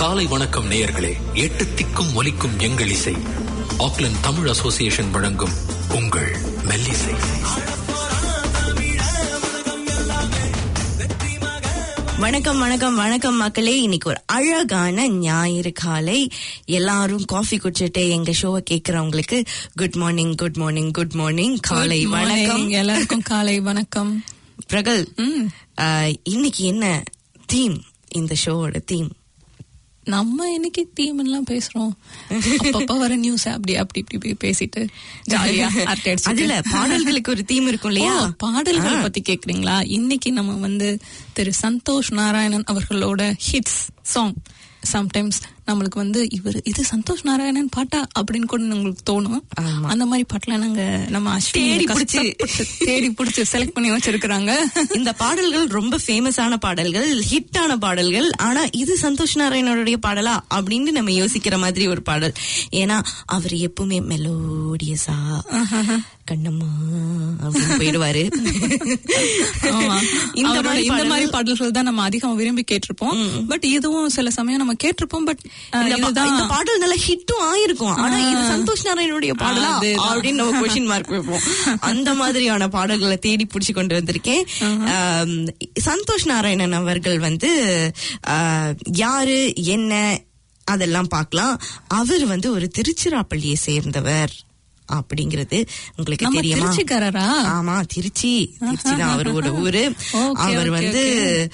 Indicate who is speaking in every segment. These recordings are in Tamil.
Speaker 1: காலை வணக்கம் நேயர்களே எட்டு திக்கும் ஒலிக்கும் எங்கள் இசை ஆக்லண்ட் தமிழ் அசோசியேஷன் வழங்கும் உங்கள் மெல்லிசை
Speaker 2: வணக்கம் வணக்கம் வணக்கம் மக்களே இன்னைக்கு ஒரு அழகான ஞாயிறு காலை எல்லாரும் காஃபி குடிச்சிட்டு எங்க ஷோவை கேக்குறவங்களுக்கு good morning good morning good morning காலை
Speaker 3: Good morning.
Speaker 2: வணக்கம்
Speaker 3: எல்லாருக்கும் காலை வணக்கம்
Speaker 2: பிரகல்
Speaker 3: ம்.
Speaker 2: ஆஹ், இன்னைக்கு என்ன தீம் இந்த ஷோவோட தீம்
Speaker 3: நம்ம இன்னைக்கு தீம் எல்லாம் பேசுறோம் அப்பப்ப வர நியூஸ் அப்படி அப்படி இப்படி இப்படி பேசிட்டு ஜாலியா அரட்டை அடிச்சிட்டு.
Speaker 2: அதுல பாடல்களுக்கு ஒரு தீம் இருக்கும் இல்லையா
Speaker 3: ஓ, பாடல்கள் பத்தி கேக்குறீங்களா இன்னைக்கு நம்ம வந்து திரு சந்தோஷ் நாராயணன் அவர்களோட ஹிட்ஸ் சாங் சம்டைம்ஸ் நம்மளுக்கு வந்து இவர் இது சந்தோஷ் நாராயணன் பாட்டா அப்படின்னு கூட உங்களுக்கு தோணும்
Speaker 2: ஆமா.
Speaker 3: அந்த மாதிரி பாட்டெல்லாம் நாங்க நம்ம அஸ்வினி
Speaker 2: தேடி பிடிச்சு.
Speaker 3: கஷ்டப்பட்டு தேடி பிடிச்சு செலக்ட் பண்ணி வச்சிருக்கிறாங்க
Speaker 2: இந்த பாடல்கள் ரொம்ப ஃபேமஸான பாடல்கள் ஹிட்டான பாடல்கள் ஆனா இது சந்தோஷ் நாராயணனுடைய பாடலா அப்படின்னு நம்ம யோசிக்கிற மாதிரி ஒரு பாடல் ஏன்னா அவர் எப்பவுமே மெலோடியஸா கண்ணம்மா அப்படின்னு போயிடுவாரு
Speaker 3: ஆமா.
Speaker 2: இந்த
Speaker 3: அவரோட
Speaker 2: மாதிரி
Speaker 3: இந்த மாதிரி
Speaker 2: பாடல்கள்
Speaker 3: பாடல்கள் தான் நம்ம அதிகம் விரும்பி கேட்டிருப்போம் பட் இதுவும் சில சமயம் நம்ம கேட்டிருப்போம் பட்
Speaker 2: இந்த பா-
Speaker 3: இதுதான்
Speaker 2: இந்த பாடல் நல்ல ஹிட்டும் ஆயிருக்கும் ஆனா இது சந்தோஷ் நாராயணனுடைய பாடலா
Speaker 3: அதேதான்.
Speaker 2: அப்படின்னு நம்ம கொஸ்டின் மார்க் வைப்போம் அந்த மாதிரியான பாடல்களை தேடி புடிச்சு கொண்டு வந்திருக்கேன் ஆம், சந்தோஷ் நாராயணன் அவர்கள் வந்து ஆ, யாரு என்ன அதெல்லாம் பார்க்கலாம் அவர் வந்து ஒரு திருச்சிராப்பள்ளியை சேர்ந்தவர் அப்படிங்கிறது உங்களுக்கு
Speaker 3: நம்ம
Speaker 2: தெரியுமா
Speaker 3: திருச்சிக்காரரா?
Speaker 2: ஆமா திருச்சி திருச்சி தான் அவரோட ஊரு
Speaker 3: Okay,
Speaker 2: அவர்
Speaker 3: okay,
Speaker 2: வந்து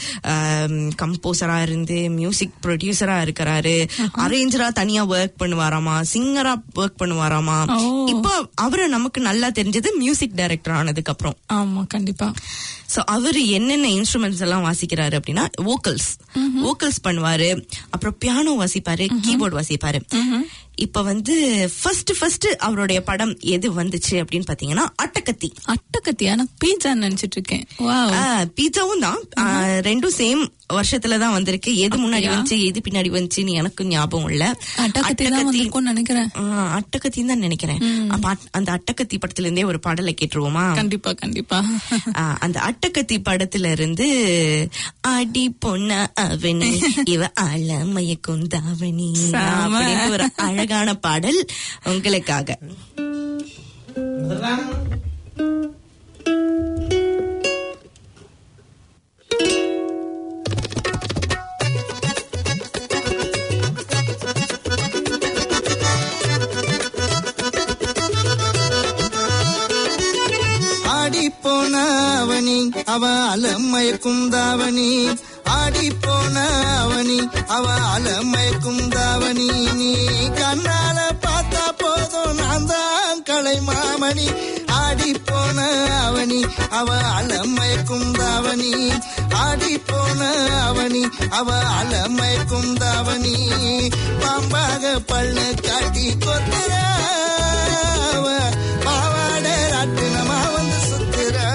Speaker 2: கம்போசரா இருந்து மியூசிக் ப்ரொடியூசரா இருக்கிறாரு அரேஞ்சரா தனியா ஒர்க் பண்ணுவாராமா சிங்கரா ஒர்க் பண்ணுவாராமா
Speaker 3: ஓ.
Speaker 2: இப்போ அவரை நமக்கு நல்லா தெரிஞ்சது மியூசிக் டைரக்டர் ஆனதுக்கு அப்புறம்
Speaker 3: ஆமா கண்டிப்பா
Speaker 2: சோ அவரு என்னென்ன இன்ஸ்ட்ருமெண்ட்ஸ் எல்லாம் வாசிக்கிறாரு அப்படின்னா வோக்கல்ஸ் வோக்கல்ஸ் பண்ணுவாரு அப்புறம் பியானோ வாசிப்பாரு கீபோர்டு வாசிப்பாரு இப்ப வந்து ஃபர்ஸ்ட் ஃபர்ஸ்ட் அவருடைய படம் எது வந்துச்சு அப்படின்னு பாத்தீங்கன்னா அட்டக்கத்தி
Speaker 3: அட்டக்கத்தி ஆனா பீட்சா நினைச்சிட்டு இருக்கேன் வாவ்
Speaker 2: பீட்சாவும் தான் ஆ, ரெண்டும் சேம் வருஷத்துல தான் வந்திருக்கு எது முன்னாடி
Speaker 3: அப்படியா?
Speaker 2: வந்துச்சு எது பின்னாடி வந்துச்சுன்னு எனக்கு ஞாபகம் இல்ல
Speaker 3: அட்டக்கத்தி தான் வந்திருக்கும்னு நினைக்கிறேன்
Speaker 2: ஆ, அட்டக்கத்தின்னு தான் நினைக்கிறேன் அப்ப அட்- அந்த அட்டக்கத்தி படத்துல இருந்தே ஒரு பாடலை கேட்டுருவோமா
Speaker 3: கண்டிப்பா கண்டிப்பா
Speaker 2: ஆ, அந்த அட்டக்கத்தி படத்துல இருந்து அடி பொண்ண அவனி இவ அழமய குந்தாவணி
Speaker 3: செம.
Speaker 2: அப்படின்னு ஒரு அழகான பாடல் உங்களுக்காக
Speaker 4: ஆடி போன அவனி அவ அலமயக்கும் தாவணி ஆடி போன அவனி அவ அலமயக்கும் தாவணி நீ கண்ணால பார்த்தா போதும் நான் தான் கலை மாமணி ஆடி போன அவனி அவ அலமயக்கும் தாவணி ஆடி போன அவனி அவ அலமயக்கும் தாவணி பாம்பாக பல்லு காட்டி கொத்துறா அவ பாவாடை ராட்டினமா வந்து சுத்துறா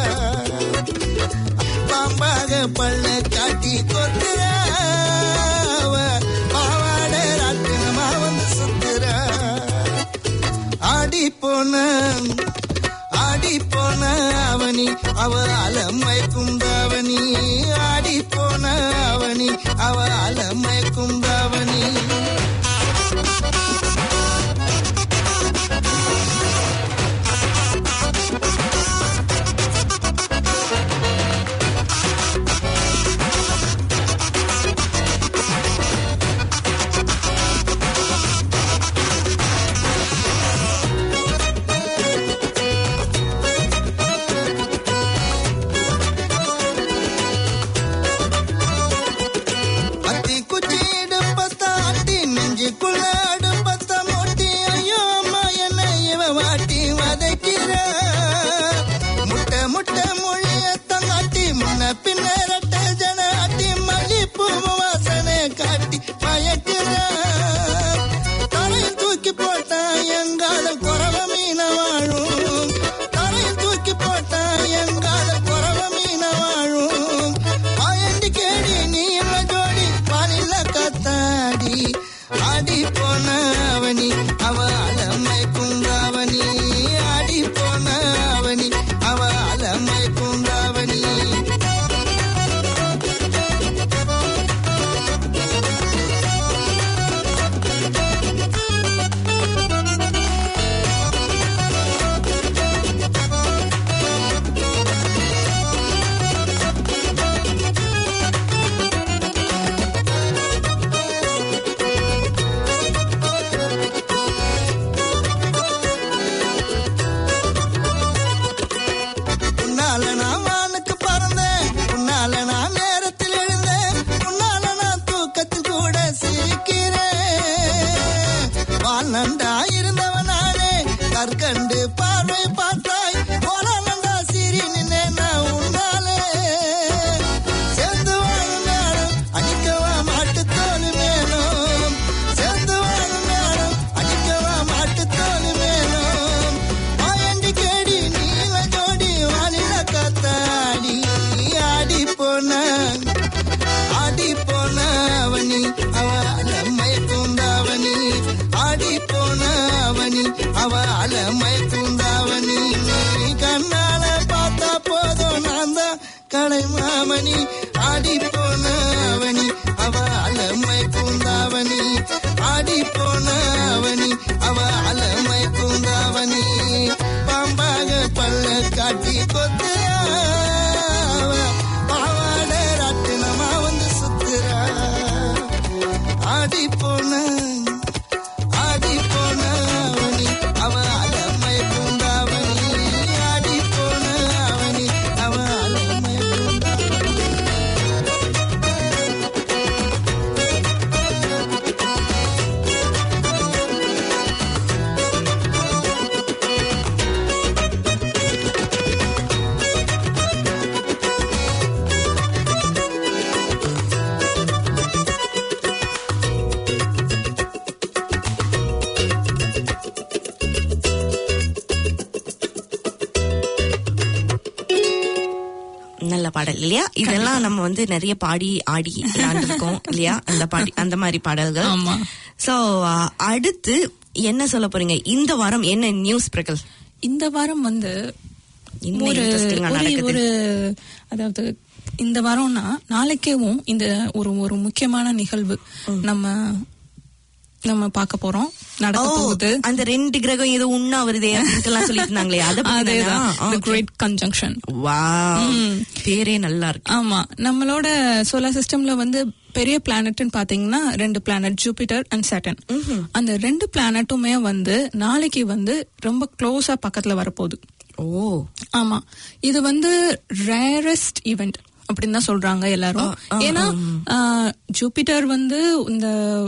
Speaker 4: பாம்பாக பல்ல காட்டி கொத்துறா அவ பாவாடை ராட்டினமா வந்து சுத்துறா ஆடி போன ஆடி போன அவனி அவ அலமை குந்தாவணி ஆடி போன அவனி அவ அலமை குந்தாவணி அத்தி குச்சியிட பத்தாட்டி மணி ஆடி போன அவனி அவ அலமை பூந்தாவணி ஆடி போன அவனி அவ அலமை பூந்தாவணி பாம்பாக பல்ல காட்டி கொத்துறா அவ பாவாட ராட்டினமா வந்து சுத்துறா ஆடி போன ஆடி போன அவனி அவ அலமை பூந்தாவணி ஆடி போன அவனி அவ அலமை பூந்தாவணி
Speaker 2: நல்ல பாடல் இல்லையா இதெல்லாம் நம்ம வந்து நிறைய பாடி ஆடி விளையாண்டுருக்கோம் இல்லையா அந்த பாடி அந்த மாதிரி பாடல்கள்
Speaker 3: ஆமா.
Speaker 2: சோ அடுத்து என்ன சொல்ல போறீங்க இந்த வாரம் என்ன நியூஸ் பிரகல்
Speaker 3: இந்த வாரம் வந்து
Speaker 2: என்ன
Speaker 3: ஒரு
Speaker 2: interesting ஆ
Speaker 3: ஒரு-
Speaker 2: நடக்குது?
Speaker 3: ஒரு அதாவது இந்த வாரம்னா நாளைக்கேவும் இந்த ஒரு ஒரு முக்கியமான நிகழ்வு நம்ம நம்ம பார்க்க போறோம் நடக்க
Speaker 2: ஓ,
Speaker 3: போகுது
Speaker 2: அந்த ரெண்டு கிரகம் ஏதோ உண்ணா வருதே அப்படின்ட்டுலாம் சொல்லிட்டு இருந்தாங்களே அதை பத்தி
Speaker 3: அதேதான்
Speaker 2: தானா?
Speaker 3: the
Speaker 2: Okay.
Speaker 3: great conjunction
Speaker 2: Wow.
Speaker 3: ம்.
Speaker 2: பேரே நல்லா இருக்கு
Speaker 3: ஆமா நம்மளோட சோலார் சிஸ்டம்ல வந்து பெரிய பிளானட்னு பாத்தீங்கன்னா ரெண்டு பிளானட் ஜூபிட்டர் அண்ட் சாட்டன் அந்த ரெண்டு பிளானட்டுமே வந்து நாளைக்கு வந்து ரொம்ப க்ளோஸா பக்கத்துல வரப்போகுது
Speaker 2: ஓ
Speaker 3: ஆமா இது வந்து ரேரஸ்ட் ஈவெண்ட் அப்படின்னு தான் சொல்றாங்க எல்லாரும் ஏன்னா ஜூபிட்டர் வந்து இந்த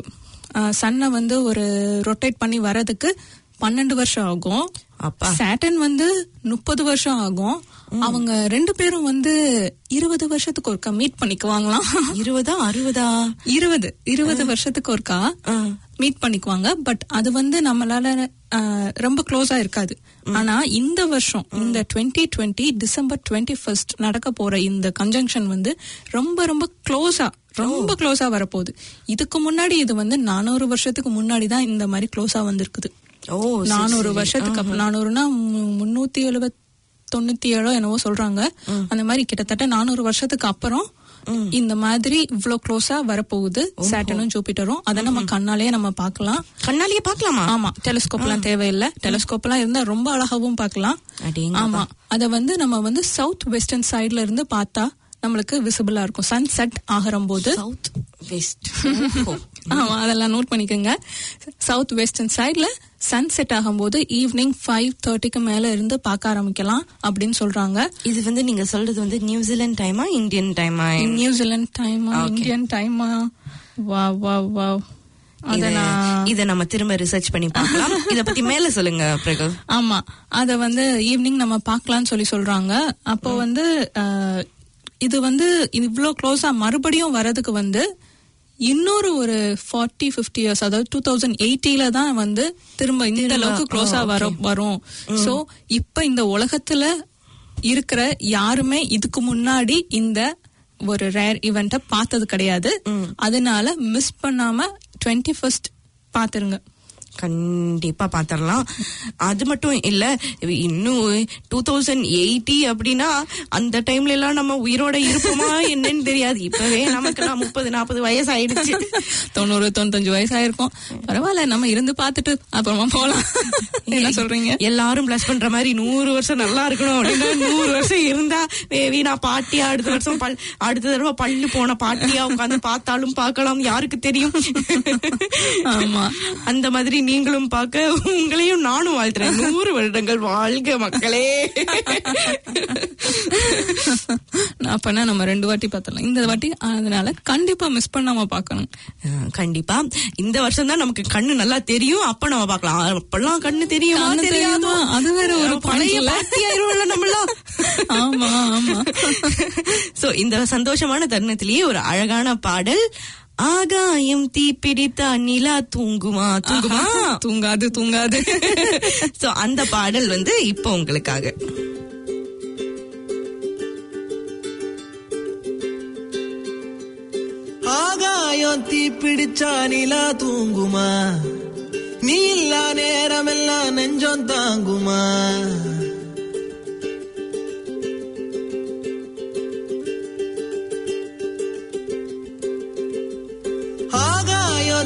Speaker 3: சன்னை வந்து ஒரு ரொட்டேட் பண்ணி வர்றதுக்கு பன்னெண்டு வருஷம் ஆகும்
Speaker 2: அப்பா.
Speaker 3: சாட்டன் வந்து முப்பது வருஷம் ஆகும் அவங்க ரெண்டு பேரும் வந்து இருபது வருஷத்துக்கு ஒருக்கா மீட் பண்ணிக்குவாங்களாம்
Speaker 2: இருபதா அறுபதா
Speaker 3: இருபது இருபது வருஷத்துக்கு ஒருக்கா மீட் பண்ணிக்குவாங்க பட் அது வந்து நம்மளால ஆஹ், ரொம்ப க்ளோஸா இருக்காது ஆனா இந்த வருஷம் இந்த twenty twenty December twenty first நடக்க போற இந்த கன்ஜங்ஷன் வந்து ரொம்ப ரொம்ப க்ளோஸா ரொம்ப க்ளோஸா வரப்போகுது இதுக்கு முன்னாடி இது வந்து நானூறு வருஷத்துக்கு முன்னாடி தான் இந்த மாதிரி க்ளோஸா வந்திருக்குது
Speaker 2: ஓ சரி,
Speaker 3: நானூறு
Speaker 2: சரி.
Speaker 3: வருஷத்துக்கு அப்புறம் நானூறுனா மு- முன்னூத்தி எழுபத் தொண்ணூத்தி ஏழோ என்னவோ சொல்றாங்க அந்த மாதிரி கிட்டத்தட்ட நானூறு வருஷத்துக்கு அப்புறம் இந்த மாதிரி இவ்ளோ க்ளோஸா வரப்போகுது சாட்டனும் ஜூபிட்டரும் அதை நம்ம கண்ணாலேயே நம்ம பார்க்கலாம்
Speaker 2: கண்ணாலேயே பார்க்கலாமா
Speaker 3: ஆமா டெலிஸ்கோப் எல்லாம் தேவையில்லை டெலிஸ்கோப் எல்லாம் இருந்தா ரொம்ப அழகாவும் பார்க்கலாம்
Speaker 2: அடேங்கப்பா.
Speaker 3: ஆமா அத வந்து நம்ம வந்து சவுத் வெஸ்டர்ன் சைடுல இருந்து பார்த்தா நம்மளுக்கு விசிபிளா இருக்கும் சன் செட் ஆகிறம் போது
Speaker 2: சவுத் வெஸ்ட்
Speaker 3: ஆமா அதெல்லாம் நோட் பண்ணிக்கோங்க சவுத் வெஸ்டர்ன் சைடுல சன் செட் ஆகும்போது ஈவினிங் ஃபைவ் தேர்ட்டிக்கு மேல இருந்து பார்க்க ஆரம்பிக்கலாம் அப்படின்னு சொல்றாங்க
Speaker 2: இது வந்து நீங்க சொல்றது வந்து நியூசிலாந்து டைமா இந்தியன் டைமா
Speaker 3: நியூசிலாந்து டைமா
Speaker 2: Okay.
Speaker 3: இந்தியன் டைமா வா வா வா அத நான்
Speaker 2: இத நம்ம திரும்ப ரிசர்ச் பண்ணி பார்க்கலாம் இத பத்தி மேல சொல்லுங்க பிரகு
Speaker 3: ஆமா அத வந்து ஈவினிங் நம்ம பார்க்கலாம்னு சொல்லி சொல்றாங்க அப்போ வந்து அஹ், இது வந்து இவ்ளோ க்ளோஸா மறுபடியும் வரதுக்கு வந்து இன்னொரு ஒரு ஃபார்ட்டி ஃபிஃப்டி இயர்ஸ் அதாவது டூ தௌசண்ட் எயிட்டில தான் வந்து திரும்ப இந்த
Speaker 2: திரும்ப,
Speaker 3: அளவுக்கு க்ளோஸா
Speaker 2: ஆ,
Speaker 3: வரும் வரும் சோ இப்ப இந்த உலகத்துல இருக்கிற யாருமே இதுக்கு முன்னாடி இந்த ஒரு ரேர் ஈவெண்ட்ட பார்த்தது கிடையாது அதனால மிஸ் பண்ணாம டுவெண்ட்டி ஃபர்ஸ்ட் பாத்துருங்க
Speaker 2: கண்டிப்பா பாத்திரலாம் அது மட்டும் இல்ல இன்னும் டூ தௌசண்ட் எயிட்டி அப்படின்னா அந்த டைம்ல எல்லாம் நம்ம உயிரோட இருப்போமா என்னன்னு தெரியாது இப்பவே நமக்கு நான் முப்பது நாற்பது வயசு ஆயிடுச்சு
Speaker 3: தொண்ணூறு தொண்ணூத்தஞ்சு வயசாயிருக்கும் பரவாயில்ல நம்ம இருந்து பார்த்துட்டு அப்புறமா போலாம் என்ன சொல்றீங்க
Speaker 2: எல்லாரும் பிளஸ் பண்ற மாதிரி நூறு வருஷம் நல்லா இருக்கணும் அப்படின்னா நூறு வருஷம் இருந்தா வேவி நான் பாட்டியா அடுத்த வருஷம் பல் அடுத்த தடவை பல்லு போன பாட்டியா உட்காந்து பார்த்தாலும் பார்க்கலாம் யாருக்கு தெரியும்
Speaker 3: ஆமா.
Speaker 2: அந்த மாதிரி நீங்களும் பார்க்க உங்களையும் நானும் வாழ்த்துறேன் நூறு வருடங்கள் வாழ்க மக்களே
Speaker 3: அப்பனா நம்ம ரெண்டு வாட்டி பார்த்தலாம் இந்த வாட்டி அதனால கண்டிப்பா மிஸ் பண்ணாம பார்க்கணும்
Speaker 2: அஹ், கண்டிப்பா இந்த வருஷம் தான் நமக்கு கண்ணு நல்லா தெரியும் அப்ப நம்ம பார்க்கலாம் அப்பெல்லாம் கண்ணு தெரியுமா
Speaker 3: கண்ணு
Speaker 2: தெரியாதோ
Speaker 3: தெரியுமா? அது வேற ஒரு
Speaker 2: பழைய
Speaker 3: point இல்ல?
Speaker 2: பாட்டியாயிருவோம்ல நம்மளாம்
Speaker 3: ஆமா ஆமா
Speaker 2: சோ இந்த சந்தோஷமான தருணத்திலேயே ஒரு அழகான பாடல் ஆகாயம் தீப்பிடித்தா நிலா தூங்குமா தூங்குமா
Speaker 3: தூங்காது தூங்காது
Speaker 2: சோ அந்த பாடல் வந்து இப்போ உங்களுக்காக
Speaker 5: ஆகாயம் தீப்பிடிச்சா நிலா தூங்குமா நீ இல்லா நேரமெல்லாம் நெஞ்சம் தாங்குமா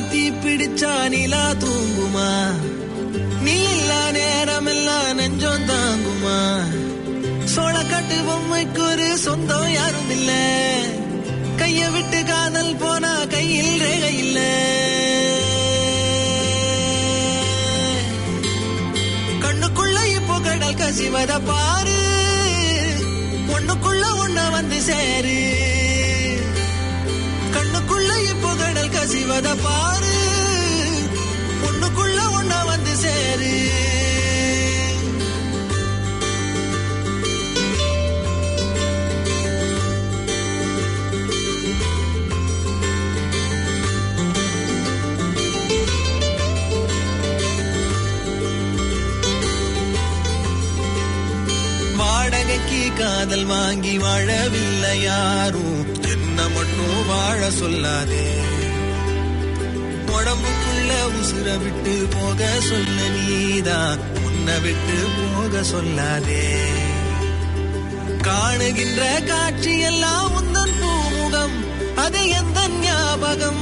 Speaker 5: தீ பிடிச்சா நிலா தூங்குமா நீ இல்லா நேரமெல்லாம் நெஞ்சம் தாங்குமா சோளக்காட்டு பொம்மைக்கு ஒரு சொந்தம் யாரும் இல்ல கைய விட்டு காதல் போனா கையில் ரேகை இல்ல கண்ணுக்குள்ள இப்போ கடல் கசிவத பாரு ஒண்ணுக்குள்ள ஒண்ண வந்து சேரு கண்ணுக்குள்ள இப்போ கடல் கசிவத பாரு ஒண்ணுக்குள்ள ஒண்ண வந்து சேரு வாடகைக்கு காதல் வாங்கி வாழவில்லை யாரும் என்ன மட்டும் வாழ சொல்லாதே உடம்புக்குள்ள உசுர விட்டு போக சொல்ல நீதான் உன்னை விட்டு போக சொல்லாதே காணுகின்ற காட்சி எல்லாம் உந்தன் பூமுகம் அது எந்த ஞாபகம்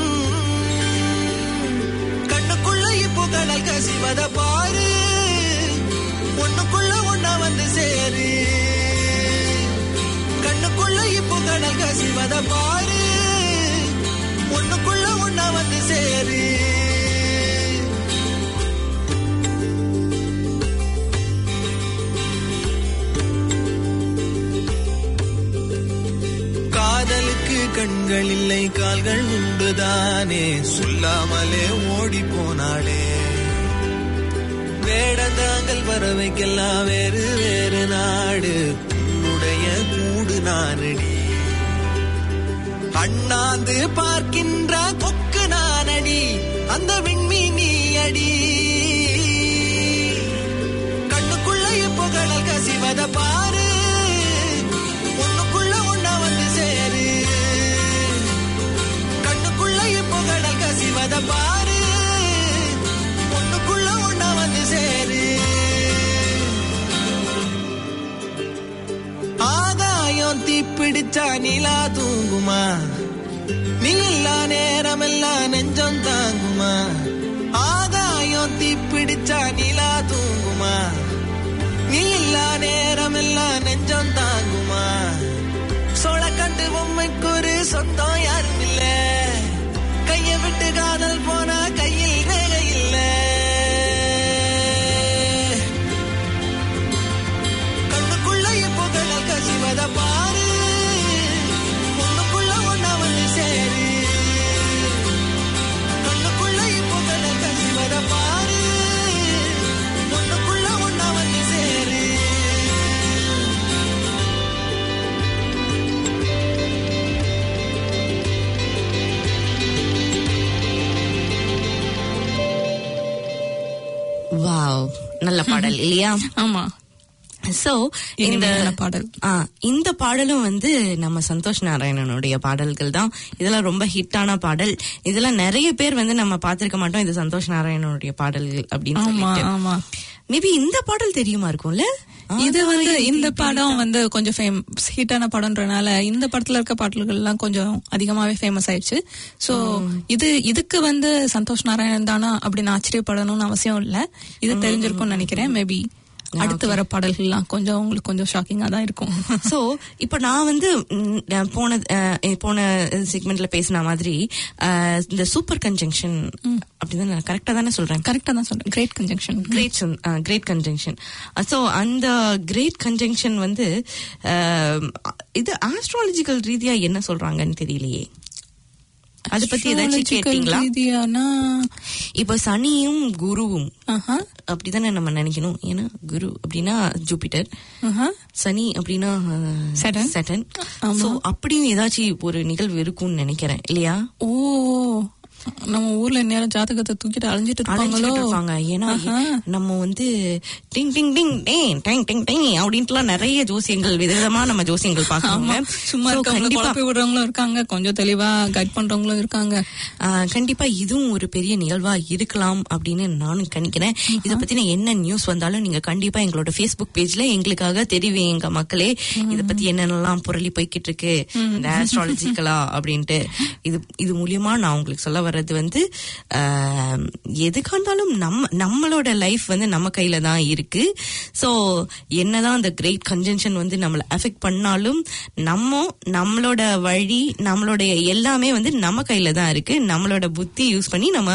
Speaker 5: கண்ணுக்குள்ள இப்போ கடல் கசிவத பாரு ஒண்ணுக்குள்ள ஒண்ணா வந்து சேரு கண்ணுக்குள்ள இப்போ கடல் கசிவத பாரு ஒண்ணுக்குள்ள ஒண்ணா வந்து சேரு காதலுக்கு கண்கள் இல்லை கால்கள் உண்டுதானே சொல்லாமலே ஓடி போனாளே வேடந்தாங்கள் பறவைக்கெல்லாம் வேறு வேறு நாடு உன்னுடைய கூடு நானடி அண்ணாந்து பார்க்கின்ற கொக்கு நானடி அந்த விண்மீன் நீ அடி கண்ணுக்குள்ள இப்போ கடல் கசிவத பாரு ஒண்ணுக்குள்ள ஒண்ணா வந்து சேரு கண்ணுக்குள்ள இப்போ கடல் கசிவத பாரு ஒண்ணுக்குள்ள ஒண்ணா வந்து சேரு ஆகாயம் தீப்பிடிச்சா நிலா தூங்குமா நீ இல்லா நேரமெல்லாம் நெஞ்சம் தாங்குமா ஆகாயம் தீப்பிடிச்சா நிலா தூங்குமா நீ இல்லா நேரமெல்லாம் நெஞ்சம் தாங்குமா சோளக்கட்டு பொம்மைக்கு ஒரு சொந்தம் யாரும் இல்ல கைய விட்டு காதல் போனா கையில் ரேகை இல்ல கண்ணுக்குள்ள இப்போ கடல் கசிவத பாரு ஒண்ணுக்குள்ள ஒண்ணா வந்து சேரு கண்ணுக்குள்ள இப்போ கடல் கசிவத பாரு ஒண்ணுக்குள்ள ஒண்ணா வந்து சேரு
Speaker 2: வாவ் நல்ல பாடல் இல்லையா
Speaker 3: ஆமா
Speaker 2: சோ இந்த
Speaker 3: இனிமையான பாடல்.
Speaker 2: ஆ, இந்த பாடலும் வந்து நம்ம சந்தோஷ் நாராயணனுடைய பாடல்கள் தான் இதெல்லாம் ரொம்ப ஹிட்டான பாடல் இதெல்லாம் நிறைய பேர் வந்து நம்ம பார்த்திருக்க மாட்டோம் இது சந்தோஷ் நாராயணனுடைய பாடல்கள் அப்படின்னு
Speaker 3: ஆமா
Speaker 2: சொல்லிட்டு
Speaker 3: ஆமா
Speaker 2: மேபி இந்த பாடல் தெரியுமா இருக்கும்ல
Speaker 3: இது வந்து இந்த படம் வந்து கொஞ்சம் ஃபேம் ஹிட்டான படம்ன்றனால இந்த படத்துல இருக்க பாடல்கள் எல்லாம் கொஞ்சம் அதிகமாவே ஃபேமஸ் ஆயிடுச்சு சோ இது இதுக்கு வந்து சந்தோஷ் நாராயணன் தானா அப்படின்னு ஆச்சரியப்படணும்னு அவசியம் இல்ல இது தெரிஞ்சிருக்கும்னு நினைக்கிறேன் மேபி அடுத்து வர பாடல்கள்லாம் கொஞ்சம் உங்களுக்கு கொஞ்சம் ஷாக்கிங்கா தான் இருக்கும்
Speaker 2: சோ இப்ப நான் வந்து ம், நான் போன அஹ், போன செக்மெண்ட்ல பேசின மாதிரி அஹ், இந்த சூப்பர் கன்ஜங்ஷன் அப்படிதான் நான் கரெக்டா தானே சொல்றேன்
Speaker 3: கரெக்டா தான் சொல்றேன் great conjunction
Speaker 2: great great conjunction so அந்த கிரேட் கன்ஜங்ஷன் வந்து அஹ், இது ஆஸ்ட்ராலஜிக்கல் ரீதியா என்ன சொல்றாங்கன்னு தெரியலையே அதை பத்தி ஏதாச்சும் கேட்டீங்களா
Speaker 3: ரீதியானா
Speaker 2: இப்ப சனியும் குருவும்
Speaker 3: ஆஹா
Speaker 2: அப்படிதானே நம்ம நினைக்கணும் ஏன்னா குரு அப்படின்னா ஜூபிட்டர்
Speaker 3: ஆஹா
Speaker 2: சனி அப்படின்னா
Speaker 3: Saturn.
Speaker 2: சட்டன்
Speaker 3: ஆமா.
Speaker 2: சோ அப்படியும் ஏதாச்சும் ஒரு நிகழ்வு இருக்கும்னு நினைக்கிறேன் இல்லையா
Speaker 3: ஓ நம்ம ஊர்ல நேரம் ஜாதகத்தை தூக்கிட்டு அலைஞ்சிட்டு இருப்பாங்களோ
Speaker 2: அழைச்சிட்டு இருப்பாங்க ஏன்னா
Speaker 3: ஆஹா.
Speaker 2: நம்ம வந்து டிங் டிங் டிங் டேங் டேங் டிங் டிங் அப்படின்ட்டுலாம் நிறைய ஜோசியங்கள் விதவிதமா நம்ம ஜோசியங்கள்
Speaker 3: ஆமா
Speaker 2: பாக்குறோங்க
Speaker 3: சும்மா
Speaker 2: So,
Speaker 3: இருக்கவங்க
Speaker 2: கண்டிப்பா
Speaker 3: குழப்பி விடுறவங்களும் இருக்காங்க கொஞ்சம் தெளிவா கைட் பண்றவங்களும் இருக்காங்க
Speaker 2: ஆஹ், கண்டிப்பா இதுவும் ஒரு பெரிய நிகழ்வா இருக்கலாம் அப்படின்னு நானும் கணிக்கிறேன் இத பத்தின என்ன நியூஸ் வந்தாலும் நீங்க கண்டிப்பா எங்களோட Facebook பேஜ்ல எங்களுக்காக தெரிவிங்க மக்களே இத பத்தி என்னென்னலாம் புரளி போய்கிட்டு இருக்கு இந்த ஆஸ்ட்ராலஜிக்கலா அப்படின்ட்டு இது இது மூலியமா நான் உங்களுக்கு சொல்ல வர வர்றது வந்து ஆஹ், எதுக்கா இருந்தாலும் நம்ம நம்மளோட லைஃப் வந்து நம்ம கையில தான் இருக்கு ஸோ என்னதான் அந்த கிரேட் கன்ஜென்ஷன் வந்து நம்மளை அஃபெக்ட் பண்ணாலும் நம்ம நம்மளோட வழி நம்மளுடைய எல்லாமே வந்து நம்ம கையில தான் இருக்கு நம்மளோட புத்தி யூஸ் பண்ணி நம்ம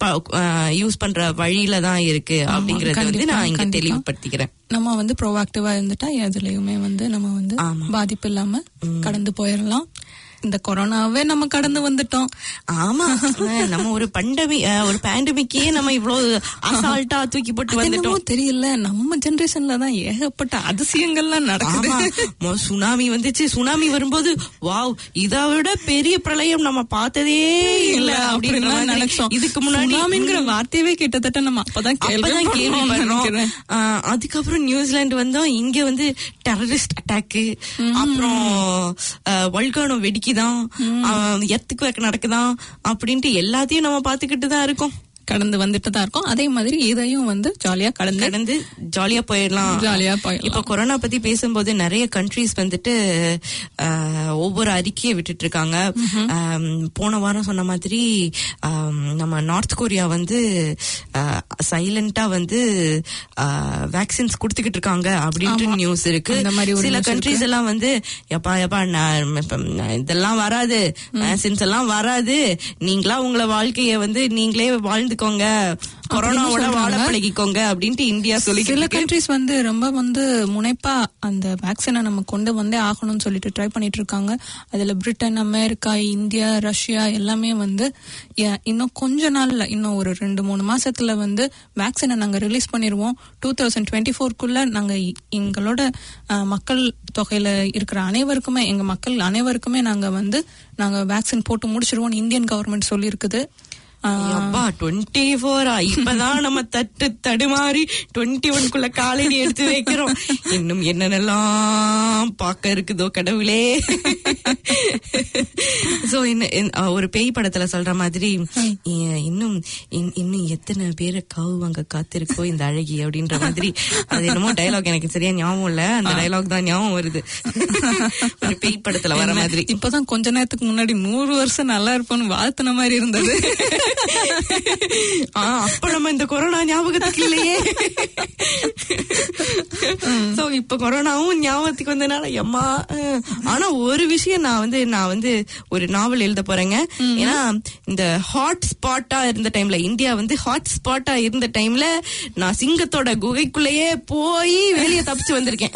Speaker 2: யூஸ் பண்ற வழியில தான் இருக்கு அப்படிங்கறத வந்து
Speaker 3: கண்டிப்பா,
Speaker 2: நான் இங்க
Speaker 3: கண்டிப்பா.
Speaker 2: தெளிவுபடுத்திக்கிறேன்
Speaker 3: நம்ம வந்து ப்ரோஆக்டிவா இருந்துட்டா எதுலயுமே வந்து நம்ம வந்து
Speaker 2: ஆமா.
Speaker 3: பாதிப்பு இல்லாம கடந்து போயிடலாம் இந்த கொரோனாவே நம்ம கடந்து வந்துட்டோம்
Speaker 2: ஆமா அஹ் நம்ம ஒரு பண்டமி அஹ் ஒரு பேண்டமிக்கே நம்ம இவ்வளவு அசால்ட்டா தூக்கி போட்டு
Speaker 3: அது என்னமோ
Speaker 2: வந்துட்டோம்
Speaker 3: தெரியல நம்ம ஜெனரேஷன்ல தான் ஏகப்பட்ட அதிசயங்கள்லாம் நடக்குது
Speaker 2: ஆமா மொ- சுனாமி வந்துச்சு சுனாமி வரும்போது வாவ் இதை விட பெரிய பிரளயம் நம்ம பார்த்ததே இல்ல அப்படின்ற
Speaker 3: அப்படின்லாம்
Speaker 2: மாதிரி
Speaker 3: நினைச்சோம்
Speaker 2: இதுக்கு முன்னாடி
Speaker 3: சுனாமிங்கிற வார்த்தையவே கிட்டத்தட்ட நம்ம அப்பதான்
Speaker 2: அப்பதான்
Speaker 3: கேள்விப்படுறோம்னு
Speaker 2: கேள்விப்படுறோம்
Speaker 3: நினைக்கிறேன்.
Speaker 2: ஆஹ் அதுக்கப்புறம் நியூசிலாந்து வந்தோம் இங்க வந்து டெரரிஸ்ட் அட்டாக்கு அப்புறம் வல்கானோ வெடிக்குதான் எர்த்துக்கு வேக்க நடக்குதான் அப்படின்ட்டு எல்லாத்தையும் நம்ம பாத்துக்கிட்டு தான் இருக்கோம்
Speaker 3: கடந்து வந்துட்டு தான் இருக்கோம் அதே மாதிரி இதையும் வந்து ஜாலியா கடந்து
Speaker 2: கடந்து ஜாலியா போயிடலாம்
Speaker 3: ஜாலியா போயிடலாம்.
Speaker 2: இப்ப கொரோனா பத்தி பேசும்போது நிறைய கண்ட்ரீஸ் வந்துட்டு ஆஹ், ஒவ்வொரு அறிக்கையை விட்டுட்டு இருக்காங்க ஆம், போன வாரம் சொன்ன மாதிரி ஆம், நம்ம நார்த் கொரியா வந்து சைலண்டா வந்து வேக்சின்ஸ் கொடுத்துக்கிட்டு இருக்காங்க அப்படின்ட்டு நியூஸ் இருக்கு
Speaker 3: அந்த மாதிரி ஒரு
Speaker 2: சில
Speaker 3: news
Speaker 2: கண்ட்ரீஸ் எல்லாம் வந்து எப்பா எப்பா நான் இப்ப நான் இதெல்லாம் வராது வேக்சின்ஸ் எல்லாம் வராது நீங்களா உங்கள வாழ்க்கைய வந்து நீங்களே வாழ்ந்துக்கோங்க கொரோனாவோட வாழ பழகிக்கோங்க அப்படின்ட்டு இந்தியா சொல்லி
Speaker 3: சில கண்ட்ரிஸ் வந்து ரொம்ப வந்து முனைப்பா அந்த வேக்சினை நம்ம கொண்டு வந்தே ஆகணும்னு சொல்லிட்டு ட்ரை பண்ணிட்டு இருக்காங்க அதுல பிரிட்டன் அமெரிக்கா இந்தியா ரஷ்யா எல்லாமே வந்து ஏ- இன்னும் கொஞ்ச நாள்ல இன்னும் ஒரு ரெண்டு மூணு மாசத்துல வந்து வேக்சினை நாங்க ரிலீஸ் பண்ணிருவோம் டூ தௌசண்ட் டுவெண்ட்டி ஃபோர்க்குள்ள நாங்க இ- எங்களோட அஹ், மக்கள் தொகையில இருக்கிற அனைவருக்குமே எங்க மக்கள் அனைவருக்குமே நாங்க வந்து நாங்க வேக்சின் போட்டு முடிச்சிருவோம் இந்தியன் கவர்மெண்ட் சொல்லி இருக்குது
Speaker 2: அப்பா டுவெண்ட்டி ஃபோரா இப்பதான் நம்ம தட்டு தடுமாறி டுவெண்ட்டி ஒன்குள்ள காலடி எடுத்து வைக்கிறோம் இன்னும் என்னென்னலாம் பார்க்க இருக்குதோ கடவுளே சோ ஒரு பேய் படத்துல சொல்ற மாதிரி இ- இன்னும் இன்- இன்னும் எத்தனை பேரை காவுவாங்க காத்திருக்கோ இந்த அழகி அப்படின்ற மாதிரி அது என்னமோ டயலாக் எனக்கு சரியா ஞாபகம் இல்ல அந்த டயலாக் தான் ஞாபகம் வருது ஒரு பேய் படத்துல வர மாதிரி
Speaker 3: இப்பதான் கொஞ்ச நேரத்துக்கு முன்னாடி நூறு வருஷம் நல்லா இருப்போம்னு வாழ்த்துன மாதிரி இருந்தது
Speaker 2: ஆ, அப்ப நம்ம இந்த கொரோனா ஞாபகத்துக்கு இல்லையே சோ இப்ப கொரோனாவும் ஞாபகத்துக்கு வந்தனால எம்மா அஹ், ஆனா ஒரு விஷயம் நான் வந்து நான் வந்து ஒரு நாவல் எழுத போறேங்க ஏன்னா இந்த ஹாட் ஸ்பாட்டா இருந்த டைம்ல இந்தியா வந்து ஹாட் ஸ்பாட்டா இருந்த டைம்ல நான் சிங்கத்தோட குகைக்குள்ளேயே போய் வெளியே தப்பிச்சு வந்திருக்கேன்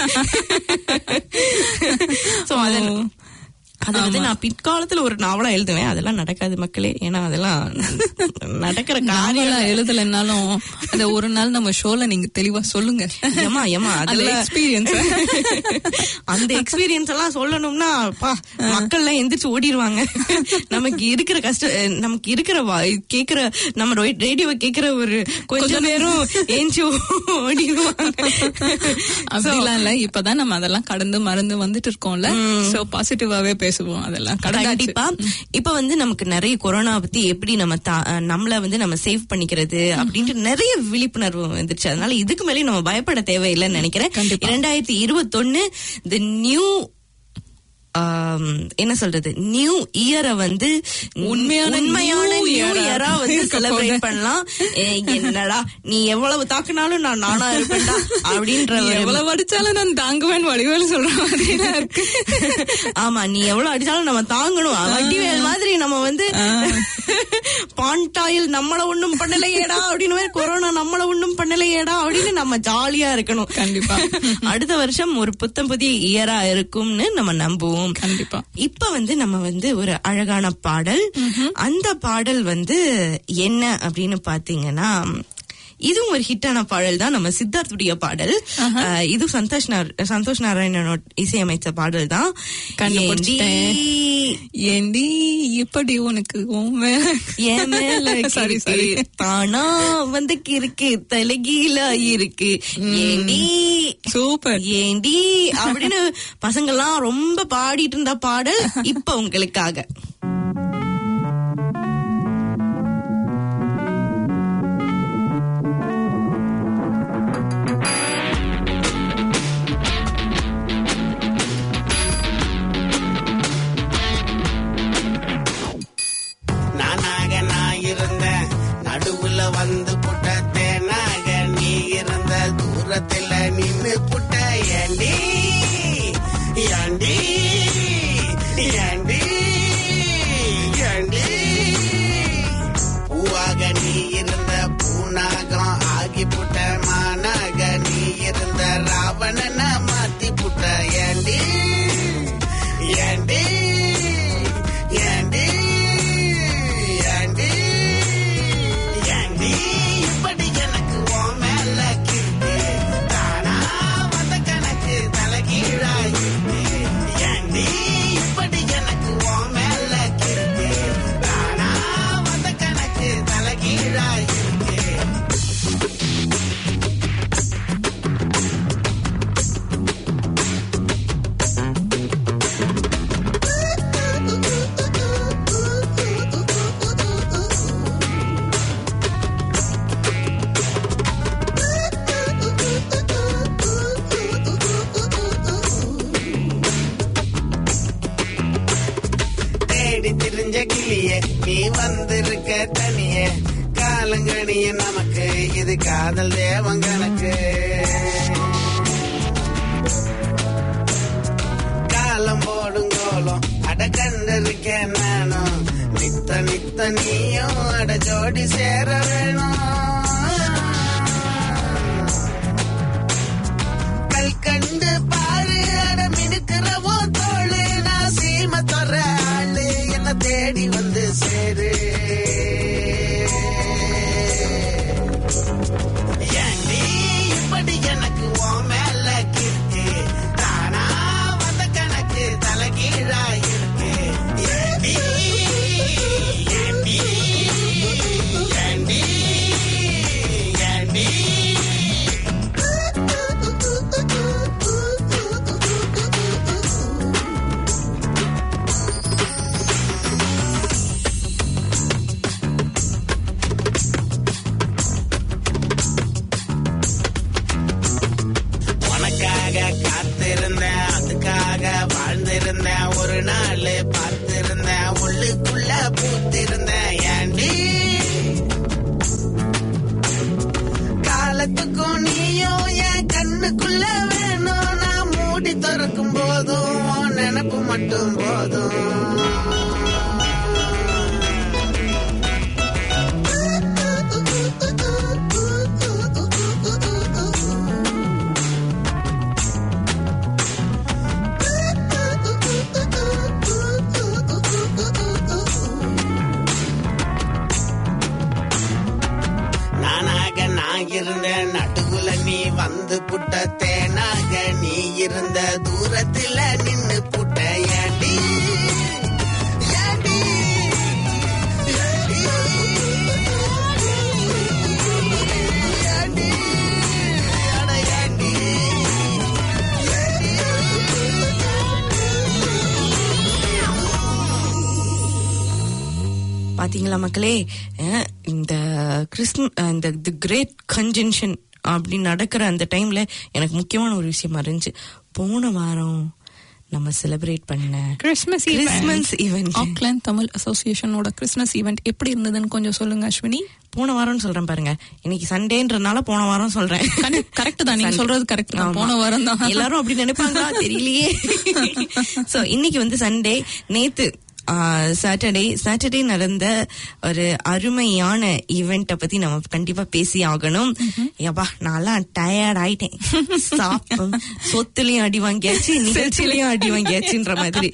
Speaker 2: சோ அத அது வந்து நான் பிற்காலத்துல ஒரு நாவலா எழுதுவேன் அதெல்லாம் நடக்காது மக்களே ஏன்னா அதெல்லாம் நடக்கிற காரியம்
Speaker 3: நாவலா எழுதலைன்னாலும் அந்த ஒரு நாள் நம்ம ஷோல நீங்க தெளிவா சொல்லுங்க
Speaker 2: ஏமா ஏமா
Speaker 3: அந்த
Speaker 2: அதுல
Speaker 3: எக்ஸ்பீரியன்ஸ்
Speaker 2: அந்த எக்ஸ்பீரியன்ஸ் எல்லாம் சொல்லணும்னா பா மக்கள் எல்லாம் எந்திரிச்சு ஓடிடுவாங்க நமக்கு இருக்கிற கஷ்ட நமக்கு இருக்கிற வா- கேக்குற நம்ம ரேடியோவை கேக்குற ஒரு கொஞ்சம் நேரம் ஏஞ்சி ஓடிடுவாங்க
Speaker 3: அப்படிலாம் இல்ல இப்பதான் நம்ம அதெல்லாம் கடந்து மறந்து வந்துட்டு இருக்கோம்ல சோ பாசிட்டிவாவே பேசுவோம் அதெல்லாம் கடந்தாச்சு
Speaker 2: கண்டிப்பா இப்ப வந்து நமக்கு நிறைய கொரோனா பத்தி எப்படி நம்ம தா- நம்மள வந்து நம்ம சேவ் பண்ணிக்கிறது அப்படின்ட்டு நிறைய விழிப்புணர்வு வந்துருச்சு அதனால இதுக்கு மேலே நம்ம பயப்பட தேவையில்லைன்னு நினைக்கிறேன்
Speaker 3: கண்டிப்பா.
Speaker 2: இரண்டாயிரத்தி இருபத்தொன்னு தி நியூ என்ன சொல்றது நியூ இயரை வந்து
Speaker 3: உண்மையான
Speaker 2: உண்மையான
Speaker 3: new
Speaker 2: நியூ
Speaker 3: year-ஆ
Speaker 2: இயரா வந்து
Speaker 3: இருக்க
Speaker 2: செலிப்ரேட்
Speaker 3: போகுது.
Speaker 2: பண்ணலாம் ஏ, என்னடா நீ எவ்வளவு தாக்குனாலும் நான் நானா இருப்பேன்டா அப்படின்ற
Speaker 3: நீ
Speaker 2: ஒரு
Speaker 3: எவ்வளவு அடிச்சாலும் நான் தாங்குவேன் வடிவேல் சொல்ற மாதிரி தான் இருக்கு
Speaker 2: ஆமா நீ எவ்வளவு அடிச்சாலும் நம்ம தாங்கணும் வட்டிவேல் மாதிரி நம்ம வந்து பாண்டாயில் நம்மள ஒண்ணும் பண்ணலையேடா அப்படின்னு மாதிரி கொரோனா நம்மள ஒண்ணும் பண்ணலையேடா அப்படின்னு நம்ம ஜாலியா இருக்கணும்
Speaker 3: கண்டிப்பா.
Speaker 2: அடுத்த வருஷம் ஒரு புத்தம் புதிய இயரா இருக்கும்னு நம்ம நம்புவோம்
Speaker 3: கண்டிப்பா
Speaker 2: இப்ப வந்து நம்ம வந்து ஒரு அழகான பாடல் அந்த பாடல் வந்து என்ன அப்படின்னு பாத்தீங்கன்னா இதுவும் ஒரு ஹிட்டான பாடல் தான் நம்ம சித்தார்த்துடைய பாடல் அஹ், இது சந்தோஷ் நார்- சந்தோஷ் நாராயணனோட இசையமைச்ச பாடல் தான்
Speaker 3: கண்டுபிடிச்சிட்டேன்.
Speaker 2: ஏண்டி
Speaker 3: ஏண்டி இப்படி உனக்கு உன் மேல
Speaker 2: என் மேல
Speaker 3: சாரி
Speaker 2: கிறுக்கு,
Speaker 3: சாரி
Speaker 2: தானா வந்து கிறுக்கு தலைகீழா இருக்கு ஏண்டி
Speaker 3: சூப்பர்
Speaker 2: ஏண்டி அப்படின்னு பசங்கெல்லாம் ரொம்ப பாடிட்டு இருந்த பாடல் இப்ப உங்களுக்காக
Speaker 6: நானாக நான் தேடி திரிஞ்ச கிளியே நீ வந்திருக்க தனியே காலங்கணிய நமக்கு இது காதல் தேவங்கனக்கு காலம் போடும் கோலம் அட கண்டிருக்கேன் நானும் நித்த நித்த நீயும் அட ஜோடி சேர வேணும் கல் கண்டு பாரு அட மினுக்கிறவோ தோளு நான் சீம தொற ஆளு என்ன தேடி வந்து சேரு ஏண்டி இப்படி எனக்கு உன் மேல கிறுக்கு தானா வந்த கணக்கு தலைகீழா இருக்கு ஏண்டி ஏண்டி ஏண்டி ஏண்டி உனக்காக காத்திருந்தேன் அதுக்காக வாழ்ந்திருந்தேன் ஒரு நாள் பார்த்திருந்தேன் உள்ளுக்குள்ள பூத்திருந்தேன் ஏண்டி காலத்துக்கும் நீயும் என் கண்ணுக்குள்ள வேணும் நான் மூடி திறக்கும் போதும் உன் நினப்பு மட்டும் போதும் நானாக நான் இருந்தேன் நடுவுல நீ வந்து புட்ட தேனாக நீ இருந்த தூரத்துல நின்னு புட்ட ஏண்டி ஏண்டி ஏண்டி ஏண்டி அட ஏண்டி
Speaker 2: பாத்தீங்களா மக்களே அஹ், இந்த கிறிஸ்ம அஹ், இந்த தி கிரேட் கன்ஜென்ஷன் அப்படி நடக்கிற அந்த டைம்ல எனக்கு முக்கியமான ஒரு விஷயமா இருந்துச்சு போன வாரம் நம்ம செலிப்ரேட் பண்ண
Speaker 3: Christmas
Speaker 2: Christmas event
Speaker 3: Auckland Tamil அசோசியேஷனோட கிறிஸ்மஸ் ஈவெண்ட் எப்படி இருந்ததுன்னு கொஞ்சம் சொல்லுங்க அஸ்வினி
Speaker 2: போன வாரம்னு சொல்றேன் பாருங்க இன்னைக்கு சண்டேன்றனால போன வாரம் சொல்றேன்
Speaker 3: கரெக்ட் தான் நீங்க சொல்றது கரெக்ட் தான்
Speaker 2: ஆமா.
Speaker 3: போன வாரம் தான்
Speaker 2: எல்லாரும் அப்படி நினைப்பாங்களா தெரியலையே சோ இன்னைக்கு வந்து சண்டே நேத்து சாட்டர்டே சாட்டர்டே நடந்த ஒரு அருமையான ஈவெண்ட்டை பத்தி நம்ம கண்டிப்பா பேசி ஆகணும் ஏப்பா நான்லாம் டயர்ட் ஆயிட்டேன் சாப்பிடும் சொத்துலயும் அடி வாங்கியாச்சு நிகழ்ச்சியிலயும் அடி வாங்கியாச்சுன்ற மாதிரி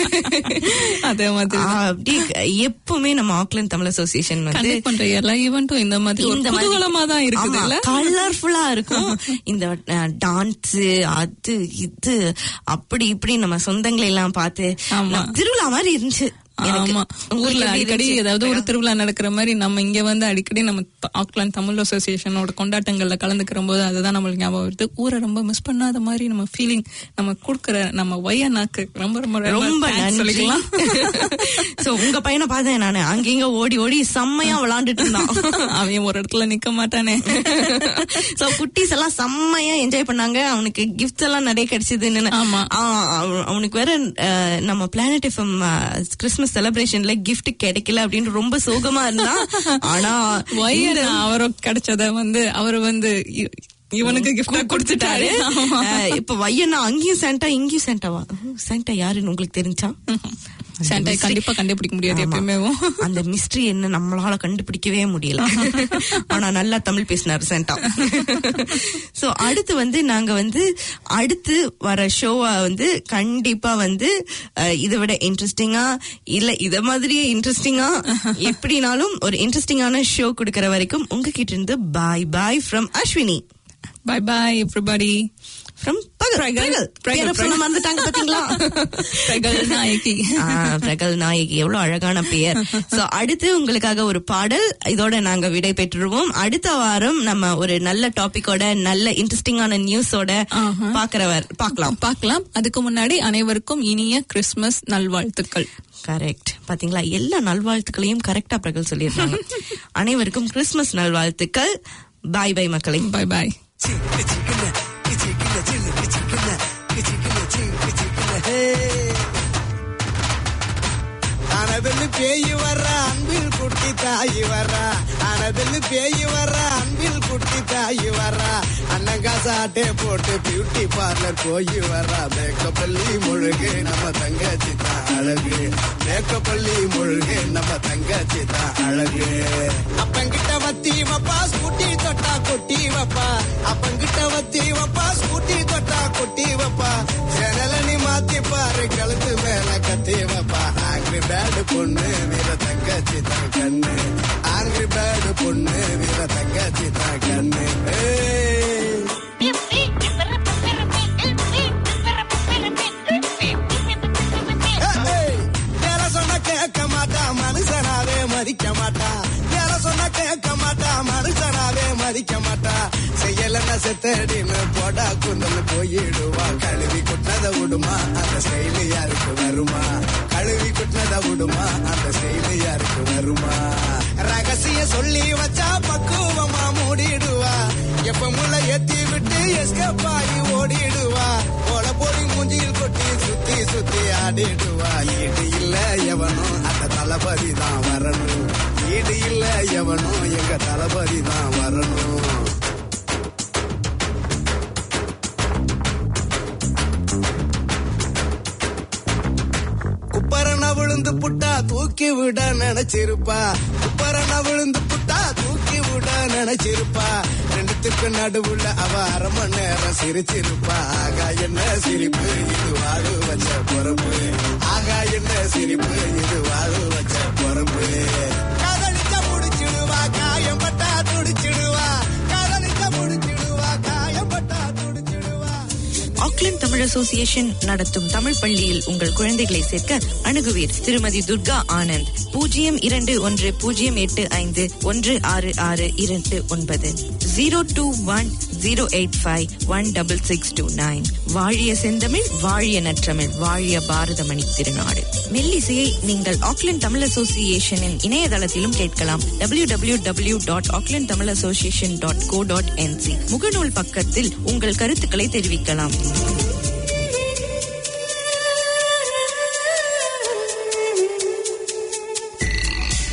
Speaker 3: அதே மாதிரி
Speaker 2: ஆ, அப்படி எப்பவுமே நம்ம ஆக்லாந்து தமிழ் அசோசியேஷன் வந்து
Speaker 3: கண்டக்ட் பண்ற எல்லா ஈவெண்ட்டும் இந்த மாதிரி ஒரு குதூகலமா தான் இருக்குது இல்ல
Speaker 2: கலர்ஃபுல்லா இருக்கும் இந்த டான்ஸ் அது இது அப்படி இப்படி நம்ம சொந்தங்களை எல்லாம் பார்த்து
Speaker 3: ஆமா.
Speaker 2: நம்ம திருவிழா மாதிரி இருந்துச்சு எனக்கு.
Speaker 3: ஆமா
Speaker 2: உங்களுக்கு
Speaker 3: ஊர்ல
Speaker 2: எப்படி
Speaker 3: அடிக்கடி
Speaker 2: இருந்துச்சு?
Speaker 3: ஏதாவது ஒரு திருவிழா நடக்கிற மாதிரி நம்ம இங்க வந்து அடிக்கடி நம்ம த- ஆக்லாந்து தமிழ் அசோசியேஷனோட கொண்டாட்டங்கள்ல கலந்துக்கிற போது அதுதான் நம்மளுக்கு ஞாபகம் வருது ஊரை ரொம்ப மிஸ் பண்ணாத மாதிரி நம்ம ஃபீலிங் நம்ம கொடுக்கற நம்ம வயநாக்கு ரொம்ப ரொம்ப
Speaker 2: ரொம்ப
Speaker 3: thanks
Speaker 2: நன்றி
Speaker 3: சொல்லிக்கலாம்
Speaker 2: சோ உங்க பையனை பார்த்தேன் நானு அங்கங்க ஓடி ஓடி செம்மையா விளாண்டுட்டு இருந்தான்
Speaker 3: அவன் ஒரு இடத்துல நிக்க மாட்டானே
Speaker 2: சோ குட்டீஸ் எல்லாம் செம்மையா என்ஜாய் பண்ணாங்க அவனுக்கு கிஃப்ட்ஸ் எல்லாம் நிறைய கிடைச்சதுன்னு
Speaker 3: ஆமா.
Speaker 2: ஆ, அவ- அவனுக்கு வேற அஹ், நம்ம பிளானட் எஃப்எம் கிறிஸ்மஸ் செலிப்ரேஷன்ல கிஃப்ட் கிடைக்கல அப்படின்னு ரொம்ப சோகமா இருந்தான் ஆனா
Speaker 3: வயன் அவரும் கிடைச்சத வந்து அவர் வந்து இ- இவனுக்கு கிஃப்ட் கொடுத்துட்டாரு ஆமா.
Speaker 2: அஹ், இப்ப வையனா அங்கேயும் சாண்டா இங்கேயும் சாண்டாவா சாண்டா யாருன்னு உங்களுக்கு தெரிஞ்சா
Speaker 3: சாண்டை கண்டிப்பா கண்டுபிடிக்க முடியாது
Speaker 2: ஆமா.
Speaker 3: எப்பயுமே
Speaker 2: அந்த மிஸ்ட்ரி என்ன நம்மளால கண்டுபிடிக்கவே முடியல ஆனா நல்லா தமிழ் பேசினாரு சென்டா சோ அடுத்து வந்து நாங்க வந்து அடுத்து வர ஷோவை வந்து கண்டிப்பா வந்து அஹ், இதை விட இன்ட்ரெஸ்டிங்கா இல்ல இத மாதிரியே இன்ட்ரெஸ்டிங்கா எப்படினாலும் ஒரு இன்ட்ரெஸ்டிங்கான ஷோ கொடுக்கற வரைக்கும் உங்ககிட்ட இருந்து bye bye from Ashwini
Speaker 3: bye bye everybody
Speaker 2: from பகல்
Speaker 3: பிரகல்.
Speaker 2: பிரகல்
Speaker 3: பிரகல்,
Speaker 2: பேரை சொல்ல
Speaker 3: பிரகல்.
Speaker 2: மறந்துட்டாங்க பாத்தீங்களா
Speaker 3: பிரகல் நாயகி
Speaker 2: ஆ, பிரகல் நாயகி எவ்வளவு அழகான பெயர் சோ அடுத்து உங்களுக்காக ஒரு பாடல் இதோட நாங்க விடை பெற்றுருவோம் அடுத்த வாரம் நம்ம ஒரு நல்ல டாபிக்கோட நல்ல இன்ட்ரெஸ்டிங்கான நியூஸோட
Speaker 3: ஆஹா.
Speaker 2: பாக்குறவர் பார்க்கலாம்
Speaker 3: பார்க்கலாம் அதுக்கு முன்னாடி அனைவருக்கும் இனிய கிறிஸ்துமஸ் நல்வாழ்த்துக்கள்
Speaker 2: கரெக்ட் பாத்தீங்களா எல்லா நல்வாழ்த்துக்களையும் கரெக்டா பிரகல் சொல்லியிருக்காங்க அனைவருக்கும் கிறிஸ்துமஸ் நல்வாழ்த்துக்கள் பாய் பாய் மக்களை
Speaker 3: பை பாய்
Speaker 4: நான் அனதில் பேய் வர்ற அன்பில் குட்டி தாய் வர்றா அனதில் பேய் வர்ற அன்பில் குட்டி தாய் வர்றா அண்ணங்கா சாட்டே போட்டு பியூட்டி பார்லர் போய் வர்றா மேக்கப் பள்ளி முழுகு நம்ம தங்கச்சி தான் அழகு மேக்கப் பள்ளி முழுகு நம்ம தங்கச்சி தான் அழகு அப்பங்கிட்ட வத்தி வப்பா ஸ்கூட்டி தொட்டா கொட்டி வப்பா அப்பங்கிட்ட வத்தி வப்பா ஸ்கூட்டி தொட்டா கொட்டி வப்பா ஜனல நீ மாத்தி பாரு கழுத்து மேல கத்தி வப்பா ஆங்கிரி பேடு பொண்ணு வீர தங்கச்சி தான் கண்ணு ஆங்கிரி பேடு பொண்ணு வீர தங்கச்சி தான் கண்ணு ஏய். ஏய், வேற சொன்னா கேட்க மாட்டா மனுஷனாவே மதிக்க மாட்டா வேற சொன்னா கேட்க மாட்டா மனுஷனாவே மதிக்க மாட்டா செய்யலன்னா செத்தடின்னு போடா குந்தல் போயிடுவா கழுவி குட்டத விடுமா அந்த ஸ்டைலு யாருக்கு வருமா கழுவி குட்டத விடுமா அந்த ஸ்டைலு யாருக்கு வருமா ரகசிய சொல்லி வச்சா பக்குவமா மூடிடுவா எப்ப முள்ள ஏத்தி விட்டு எஸ்கேப் ஆகி ஓடிடுவா போல போடி மூஞ்சியில் கொட்டி சுத்தி சுத்தி ஆடிடுவா ஈடு இல்ல எவனும் அந்த தளபதி தான் வரணும் ஈடு இல்ல எவனும் எங்க தளபதி தான் வரணும் குப்பரன விழுந்து புட்டா தூக்கி விட நினைச்சிருப்பா குப்பரன விழுந்து புட்டா தூக்கி விட நினைச்சிருப்பா ரெண்டுத்துக்கு நடுவுல அவ அரை மணி நேரம் சிரிச்சிருப்பா ஆகா என்ன சிரிப்பு இது வாழு வச்ச பொறுப்பு ஆகா என்ன சிரிப்பு இது வாழு வச்ச பொறுப்பு காதலிச்சா முடிச்சிடுவா காயம் பட்டா துடிச்சிடுவா காதலிச்சா முடிச்சிடுவா காயம் பட்டா துடிச்சிடுவா
Speaker 2: ஆக்லாந்து தமிழ் அசோசியேஷன் நடத்தும் தமிழ் பள்ளியில் உங்கள் குழந்தைகளை சேர்க்க அணுகுவீர் திருமதி துர்கா ஆனந்த் பூஜ்ஜியம் இரண்டு ஒன்று பூஜ்ஜியம் எட்டு ஐந்து ஒன்று ஆறு ஆறு இரண்டு ஒன்பது zero two one zero eight five one double six two nine வாழிய செந்தமிழ் வாழிய நற்றமிழ் வாழிய பாரதமணி திருநாடு மெல்லிசையை நீங்கள் ஆக்லாந்து தமிழ் அசோசியேஷனின் இணையதளத்திலும் கேட்கலாம் W W W dot Auckland Tamil association dot co dot NZ முகநூல் பக்கத்தில் உங்கள் கருத்துக்களை தெரிவிக்கலாம்